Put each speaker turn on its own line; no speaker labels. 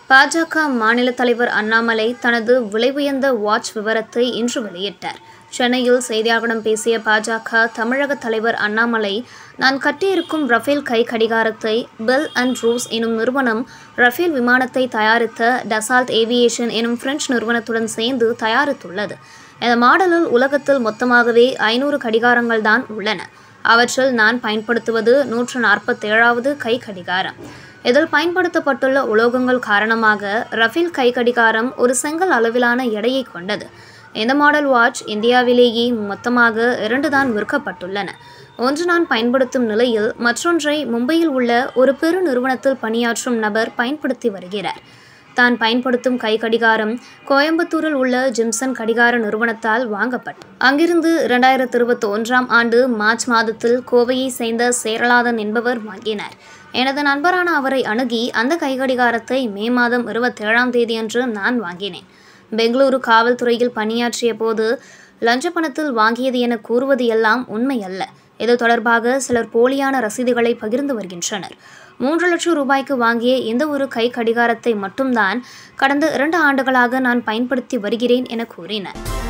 பாஜக மாநில தலைவர் அண்ணாமலை தனது விலை உயர்ந்த வாட்ச் விவரத்தை இன்று வெளியிட்டார் சென்னையில் செய்தியாளர்களிடம் பேசிய பாஜக தமிழக தலைவர் அண்ணாமலை நான் கட்டியிருக்கும் ரஃபேல் கை கடிகாரத்தை பெல் அண்ட் ரூஸ் எனும் நிறுவனம் ரஃபேல் விமானத்தை தயாரித்த டசால்ட் ஏவியேஷன் எனும் பிரெஞ்சு நிறுவனத்துடன் சேர்ந்து தயாரித்துள்ளது இந்த மாடலில் உலகத்தில் மொத்தமாகவே ஐநூறு கடிகாரங்கள் தான் உள்ளன அவற்றில் நான் பயன்படுத்துவது நூற்று நாற்பத்தேழாவது கை கடிகாரம் இதில் பயன்படுத்தப்பட்டுள்ள உலோகங்கள் காரணமாக ரஃபேல் கை கடிகாரம் ஒரு செங்கல் அளவிலான எடையை கொண்டது இந்த மாடல் வாட்ச் இந்தியாவிலேயே மொத்தமாக இரண்டு தான் விற்கப்பட்டுள்ளன ஒன்று நான் பயன்படுத்தும் நிலையில் மற்றொன்றை மும்பையில் உள்ள ஒரு பெரு நிறுவனத்தில் பணியாற்றும் நபர் பயன்படுத்தி வருகிறார் தான் பயன்படுத்தும் கை கடிகாரம் கோயம்புத்தூரில் உள்ள ஜிம்சன் கடிகார நிறுவனத்தால் வாங்கப்பட்டது அங்கிருந்து இரண்டாயிரத்தி இருபத்தி ஒன்றாம் ஆண்டு மார்ச் மாதத்தில் கோவையை சேர்ந்த சேரலாதன் என்பவர் வாங்கினார் எனது நண்பரான அவரை அணுகி அந்த கைகடிகாரத்தை மே மாதம் இருபத்தேழாம் தேதியன்று நான் வாங்கினேன் பெங்களூரு காவல்துறையில் பணியாற்றிய போது லஞ்ச பணத்தில் வாங்கியது என கூறுவது எல்லாம் உண்மை அல்ல இது தொடர்பாக சிலர் போலியான ரசீதுகளை பகிர்ந்து வருகின்றனர் மூன்று லட்சம் ரூபாய்க்கு வாங்கிய இந்த ஒரு கை கடிகாரத்தை மட்டும்தான் கடந்த இரண்டு ஆண்டுகளாக நான் பயன்படுத்தி வருகிறேன் என கூறினர்